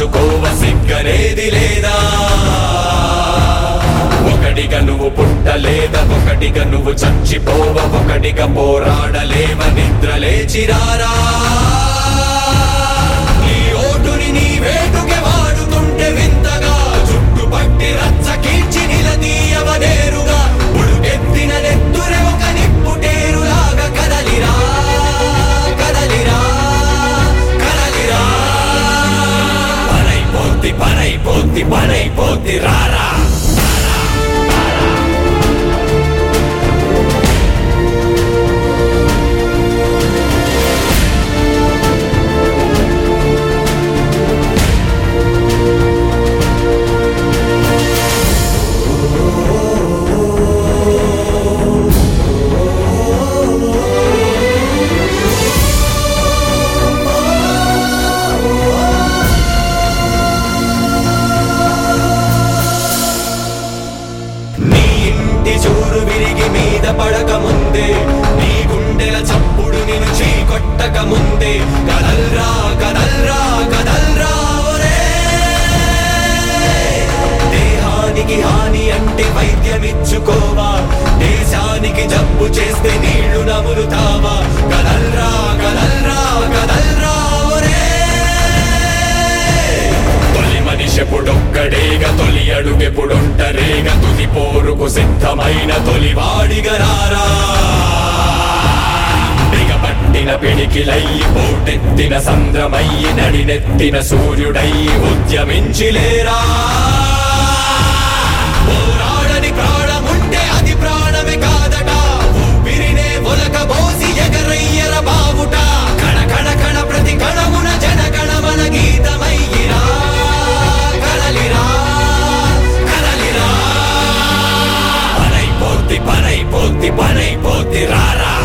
పంచుకోవ సిగ్గనేది లేదా ఒకటిగా నువ్వు పుట్టలేద ఒకటిగా నువ్వు చచ్చిపోవ ఒకటిగా పోరాడలేవ నిద్ర లేచిరారా నీ ఓటుని నీ వేటుకే వాడుతుంటే వింతగా చుట్టుపట్టి రచ్చ కీర్చి నిలదీయవ నేరుగా ఉడుకెత్తిన నెత్తురే ఒక నిప్పుటేరులాగా కదలిరా కదలిరా కదలిరా పనైపోద్ది పనైపోద్ది పనైపోద్ది రారా నీ ఇంటి చూరు విరిగి మీద పడక ముందే నీ గుండెల చప్పుడు నిన్ను చీకొట్టక ముందే కదల్రా కదల్రా కదల్రా ఒరే దేహానికి హాని అంటే వైద్యమిచ్చుకోవా దేశానికి జబ్బు చేస్తే నీళ్లు నములుతావా కదల్రా కదల్రా కదల్రా ఒరే తొలి మనిషెప్పుడొక్కడేగా తొలి అడుగెప్పుడొంటరేగా తుది పోరుకు సిద్ధమైన తొలి వాడిగరారా బిగపట్టిన పిడికిలయ్యి పోటెత్తిన సంద్రమయ్యి నడినెత్తిన సూర్యుడయ్యి ఉద్యమించిలేరా పోరాడని ప్రాణముంటే అది ప్రాణమే కాదట ఊపిరినే ఒలక బోసి ఎగరయ్యర బావుట కణ కణ కణ ప్రతి కణమున జన గణమన గీతమయ్యిరా కదలిరా కదలిరా పనైపోద్ది పనైపోద్ది పనైపోద్ది రారా